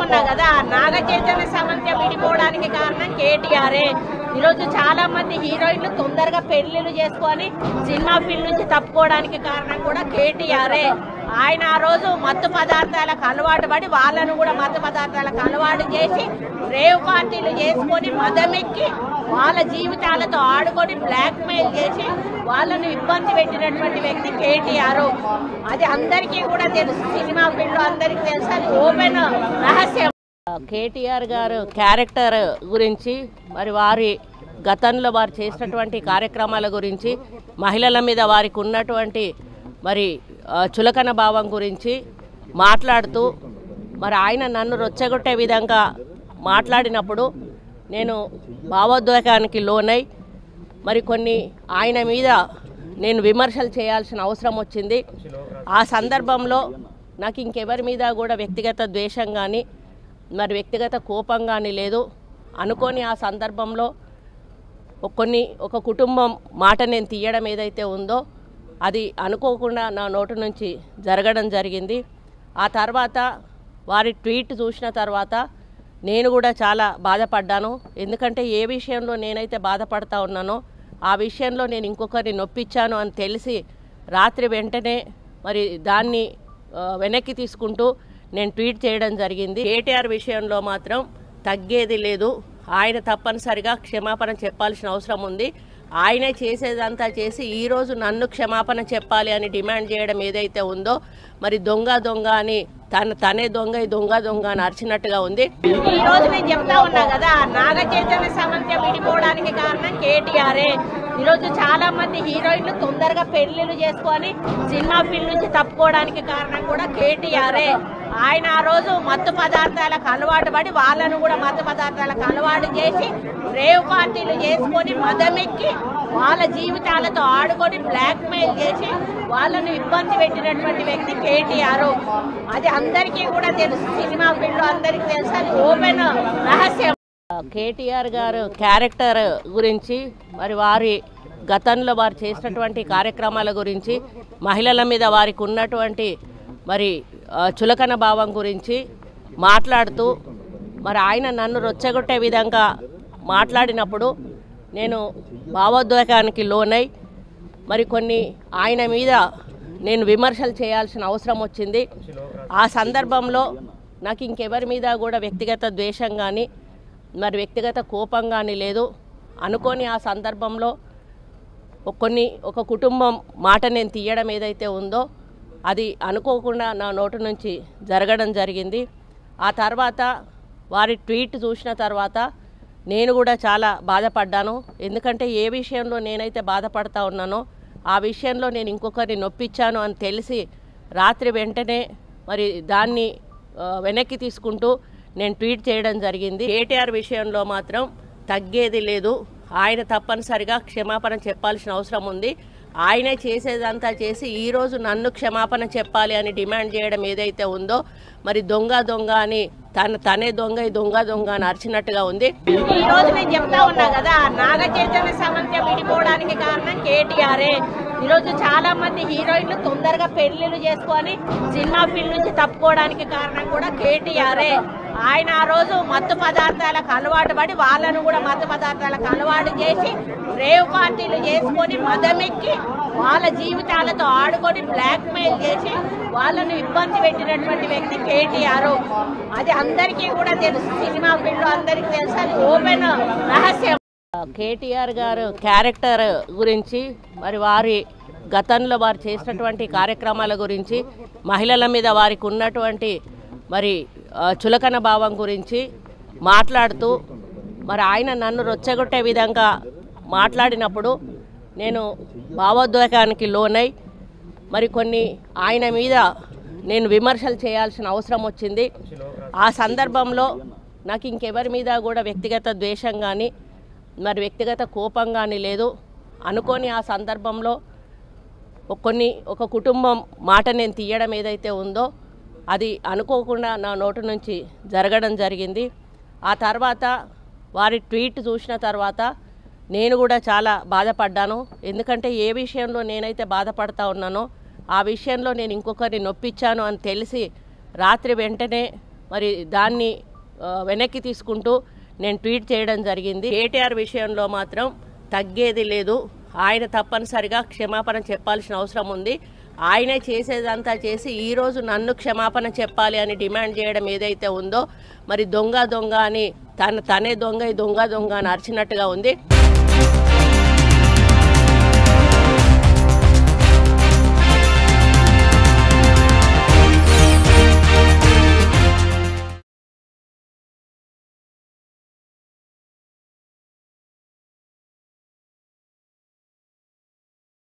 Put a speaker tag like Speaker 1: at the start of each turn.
Speaker 1: ఉన్నా కదా నాగ చైతన్య సమంత విడిపోవడానికి కారణం కేటీఆరే ఈరోజు చాలా మంది హీరోయిన్లు తొందరగా పెళ్లిళ్ళు చేసుకొని సినిమా ఫీల్డ్ నుంచి తప్పుకోవడానికి కారణం కూడా కేటీఆరే ఆయన ఆ రోజు మత్తు పదార్థాలకు అలవాటు పడి వాళ్ళను కూడా మత్తు పదార్థాలకు అలవాటు చేసి రేవ్ పార్టీలు చేసుకొని మదమెక్కి వాళ్ళ జీవితాలతో ఆడుకొని బ్లాక్ మెయిల్ చేసి వాళ్ళను ఇబ్బంది పెట్టినటువంటి వ్యక్తి కేటీఆర్ అది అందరికీ కూడా తెలుసు సినిమా ఫీల్డ్ అందరికీ తెలుసు అది ఓపెన్ రహస్యం కేటీఆర్ గారు క్యారెక్టర్ గురించి మరి వారి గతంలో వారు చేసినటువంటి కార్యక్రమాల గురించి మహిళల మీద వారికి ఉన్నటువంటి మరి ఆ, చులకన భావం గురించి మాట్లాడుతూ మరి ఆయన నన్ను రొచ్చగొట్టే విధంగా మాట్లాడినప్పుడు నేను భావోద్వేగానికి లోనై మరి కొన్ని ఆయన మీద నేను విమర్శలు చేయాల్సిన అవసరం వచ్చింది ఆ సందర్భంలో నాకు ఇంకెవరి మీద కూడా వ్యక్తిగత ద్వేషం కానీ మరి వ్యక్తిగత కోపం కానీ లేదు అనుకోని ఆ సందర్భంలో ఒక కొన్ని ఒక కుటుంబం మాట నేను తీయడం ఏదైతే ఉందో అది అనుకోకుండా నా నోటి నుంచి జరగడం జరిగింది ఆ తర్వాత వారి ట్వీట్ చూసిన తర్వాత నేను కూడా చాలా బాధపడ్డాను ఎందుకంటే ఏ విషయంలో నేనైతే బాధపడతా ఉన్నానో ఆ విషయంలో నేను ఇంకొకరిని నొప్పించాను అని తెలిసి రాత్రి వెంటనే మరి దాన్ని ఆ, వెనక్కి తీసుకుంటూ నేను ట్వీట్ చేయడం జరిగింది కేటీఆర్ విషయంలో మాత్రం తగ్గేది లేదు ఆయన తప్పనిసరిగా క్షమాపణ చెప్పాల్సిన అవసరం ఉంది ఆయనే చేసేదంతా చేసి ఈరోజు నన్ను క్షమాపణ చెప్పాలి అని డిమాండ్ చేయడం ఏదైతే ఉందో మరి దొంగ దొంగ అని తన తనే దొంగ ఈ దొంగ దొంగ అని అరిచినట్టుగా ఉంది ఈ రోజు నేను చెప్తా ఉన్నా కదా నాగ చైతన్య సమంత విడిపోవడానికి కారణం కేటీఆరే ఈరోజు చాలా మంది హీరోయిన్లు తొందరగా పెళ్లిళ్ళు చేసుకొని సినిమా ఫీల్డ్ నుంచి తప్పుకోవడానికి కారణం కూడా కేటీఆరే ఆయన ఆ రోజు మత్తు పదార్థాలకు అలవాటు పడి వాళ్ళను కూడా మత్తు పదార్థాలకు అలవాటు చేసి రేవ్ పార్టీలు చేసుకొని మదమెక్కి వాళ్ళ జీవితాలతో ఆడుకొని బ్లాక్ మెయిల్ చేసి వాళ్ళను ఇబ్బంది పెట్టినటువంటి వ్యక్తి కేటీఆర్ అది అందరికీ కూడా తెలుసు సినిమా ఫీల్డ్ అందరికీ తెలుసు అది ఓపెన్ రహస్యం కేటీఆర్ గారు క్యారెక్టర్ గురించి మరి వారి గతంలో వారు చేసినటువంటి కార్యక్రమాల గురించి మహిళల మీద వారికి ఉన్నటువంటి మరి ఆ, చులకన భావం గురించి మాట్లాడుతూ మరి ఆయన నన్ను రొచ్చగొట్టే విధంగా మాట్లాడినప్పుడు నేను భావోద్వేగానికి లోనై మరి కొన్ని ఆయన మీద నేను విమర్శలు చేయాల్సిన అవసరం వచ్చింది ఆ సందర్భంలో నాకు ఇంకెవరి మీద కూడా వ్యక్తిగత ద్వేషం కానీ మరి వ్యక్తిగత కోపం కానీ లేదు అనుకోని ఆ సందర్భంలో ఒక కొన్ని ఒక కుటుంబం మాట నేను తీయడం ఏదైతే ఉందో అది అనుకోకుండా నా నోటి నుంచి జరగడం జరిగింది ఆ తర్వాత వారి ట్వీట్ చూసిన తర్వాత నేను కూడా చాలా బాధపడ్డాను ఎందుకంటే ఏ విషయంలో నేనైతే బాధపడతా ఉన్నానో ఆ విషయంలో నేను ఇంకొకరిని నొప్పించాను అని తెలిసి రాత్రి వెంటనే మరి దాన్ని ఆ, వెనక్కి తీసుకుంటూ నేను ట్వీట్ చేయడం జరిగింది కేటీఆర్ విషయంలో మాత్రం తగ్గేది లేదు ఆయన తప్పనిసరిగా క్షమాపణ చెప్పాల్సిన అవసరం ఉంది ఆయనే చేసేదంతా చేసి ఈరోజు నన్ను క్షమాపణ చెప్పాలి అని డిమాండ్ చేయడం ఏదైతే ఉందో మరి దొంగ దొంగ అని తన తనే దొంగ ఈ దొంగ దొంగ అని అరిచినట్టుగా ఉంది ఈ రోజు నేను చెప్తా ఉన్నా కదా నాగ చైతన్య సమంత విడిపోవడానికి కారణం కేటీఆరే ఈరోజు చాలా మంది హీరోయిన్లు తొందరగా పెళ్లిళ్ళు చేసుకొని సినిమా ఫీల్డ్ నుంచి తప్పుకోవడానికి కారణం కూడా కేటీఆరే ఆయన ఆ రోజు మత్తు పదార్థాలకు అలవాటు పడి వాళ్ళను కూడా మత్తు పదార్థాలకు అలవాటు చేసి రేవ్ పార్టీలు చేసుకొని మదమెక్కి వాళ్ళ జీవితాలతో ఆడుకొని బ్లాక్ మెయిల్ చేసి వాళ్ళను ఇబ్బంది పెట్టినటువంటి వ్యక్తి కేటీఆర్ అది అందరికీ కూడా తెలుసు సినిమా ఫీల్డ్ అందరికీ తెలుసు అది ఓపెన్ రహస్యం కేటీఆర్ గారు క్యారెక్టర్ గురించి మరి వారి గతంలో వారు చేసినటువంటి కార్యక్రమాల గురించి మహిళల మీద వారికి ఉన్నటువంటి మరి ఆ, చులకన భావం గురించి మాట్లాడుతూ మరి ఆయన నన్ను రొచ్చగొట్టే విధంగా మాట్లాడినప్పుడు నేను భావోద్వేగానికి లోనై మరి కొన్ని ఆయన మీద నేను విమర్శలు చేయాల్సిన అవసరం వచ్చింది ఆ సందర్భంలో నాకు ఇంకెవరి మీద కూడా వ్యక్తిగత ద్వేషం కానీ మరి వ్యక్తిగత కోపం కానీ లేదు అనుకోని ఆ సందర్భంలో ఒక కొన్ని ఒక కుటుంబం మాట నేను తీయడం ఏదైతే ఉందో అది అనుకోకుండా నా నోటి నుంచి జరగడం జరిగింది ఆ తర్వాత వారి ట్వీట్ చూసిన తర్వాత నేను కూడా చాలా బాధపడ్డాను ఎందుకంటే ఏ విషయంలో నేనైతే బాధపడతా ఉన్నానో ఆ విషయంలో నేను ఇంకొకరిని నొప్పించాను అని తెలిసి రాత్రి వెంటనే మరి దాన్ని ఆ, వెనక్కి తీసుకుంటూ నేను ట్వీట్ చేయడం జరిగింది కేటీఆర్ విషయంలో మాత్రం తగ్గేది లేదు ఆయన తప్పనిసరిగా క్షమాపణ చెప్పాల్సిన అవసరం ఉంది ఆయనే చేసేదంతా చేసి ఈరోజు నన్ను క్షమాపణ చెప్పాలి అని డిమాండ్ చేయడం ఏదైతే ఉందో మరి దొంగ దొంగ అని తన తనే దొంగ ఈ దొంగ దొంగ అని అరిచినట్టుగా ఉంది